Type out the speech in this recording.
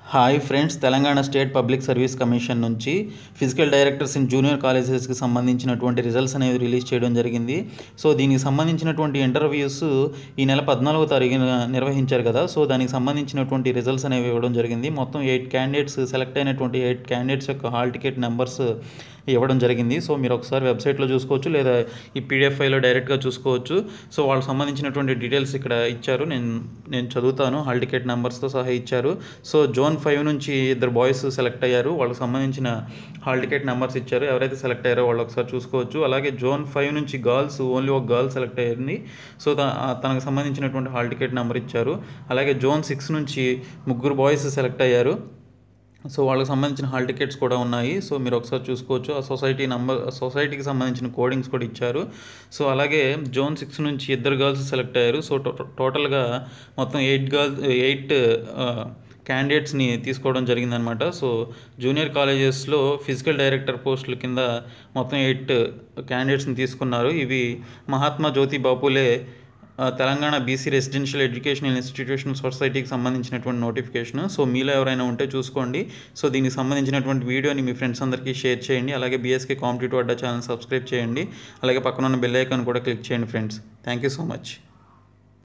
hi friends Telangana state public service commission నుంచి physical directors in junior కాలేజెస్కి సంబంధించినటువంటి results అనేవి రిలీజ్ చేయడం జరిగింది సో దీనికి సంబంధించినటువంటి ఇంటర్వ్యూస్ ఈ నెల పద్నాలుగో తారీఖున నిర్వహించారు కదా సో దానికి సంబంధించినటువంటి రిజల్ట్స్ అనేవి ఇవ్వడం జరిగింది మొత్తం ఎయిట్ క్యాండిడేట్స్ సెలెక్ట్ అయినటువంటి ఎయిట్ క్యాండిడేట్స్ యొక్క హాల్ టికెట్ నెంబర్స్ ఇవ్వడం జరిగింది సో మీరు ఒకసారి వెబ్సైట్లో చూసుకోవచ్చు లేదా ఈ పీడిఎఫ్ ఫైల్లో డైరెక్ట్గా చూసుకోవచ్చు సో వాళ్ళకి సంబంధించినటువంటి డీటెయిల్స్ ఇక్కడ ఇచ్చారు నేను నేను చదువుతాను హాల్ టికెట్ నెంబర్స్తో సహా ఇచ్చారు సో జోన్ ఫైవ్ నుంచి ఇద్దరు బాయ్స్ సెలెక్ట్ అయ్యారు వాళ్ళకి సంబంధించిన హాల్ టికెట్ నెంబర్స్ ఇచ్చారు ఎవరైతే సెలెక్ట్ అయ్యారో వాళ్ళు ఒకసారి చూసుకోవచ్చు అలాగే జోన్ ఫైవ్ నుంచి గర్ల్స్ ఓన్లీ ఒక గర్ల్ సెలెక్ట్ అయ్యింది సో త- ఆ తనకు సంబంధించినటువంటి హాల్ టికెట్ నెంబర్ ఇచ్చారు అలాగే జోన్ సిక్స్ నుంచి ముగ్గురు బాయ్స్ సెలెక్ట్ అయ్యారు సో వాళ్ళకి సంబంధించిన హాల్ టికెట్స్ కూడా ఉన్నాయి సో మీరు ఒకసారి చూసుకోవచ్చు ఆ సొసైటీ నంబర్ సొసైటీకి సంబంధించిన కోడింగ్స్ కూడా ఇచ్చారు సో అలాగే జోన్ సిక్స్ నుంచి ఇద్దరు గర్ల్స్ సెలెక్ట్ అయ్యారు సో టో- టోటల్గా మొత్తం ఎయిట్ గర్ల్స్ ఎయిట్ క్యాండిడేట్స్ని తీసుకోవడం జరిగిందనమాట సో జూనియర్ కాలేజెస్లో ఫిజికల్ డైరెక్టర్ పోస్టుల కింద మొత్తం ఎయిట్ క్యాండిడేట్స్ని తీసుకున్నారు ఇవి మహాత్మా జ్యోతి బాపులే ఆ, Telangana BC residential educational institution సొసైటీకి సంబంధించినటువంటి నోటిఫికేషన్ సో మీలో ఎవరైనా ఉంటే చూసుకోండి సో దీనికి సంబంధించినటువంటి వీడియోని మీ ఫ్రెండ్స్ అందరికీ షేర్ చేయండి అలాగే BSK competitive Adda channel subscribe చేయండి అలాగే పక్కన ఉన్న బెల్ ఐకాన్ కూడా క్లిక్ చేయండి friends thank you so much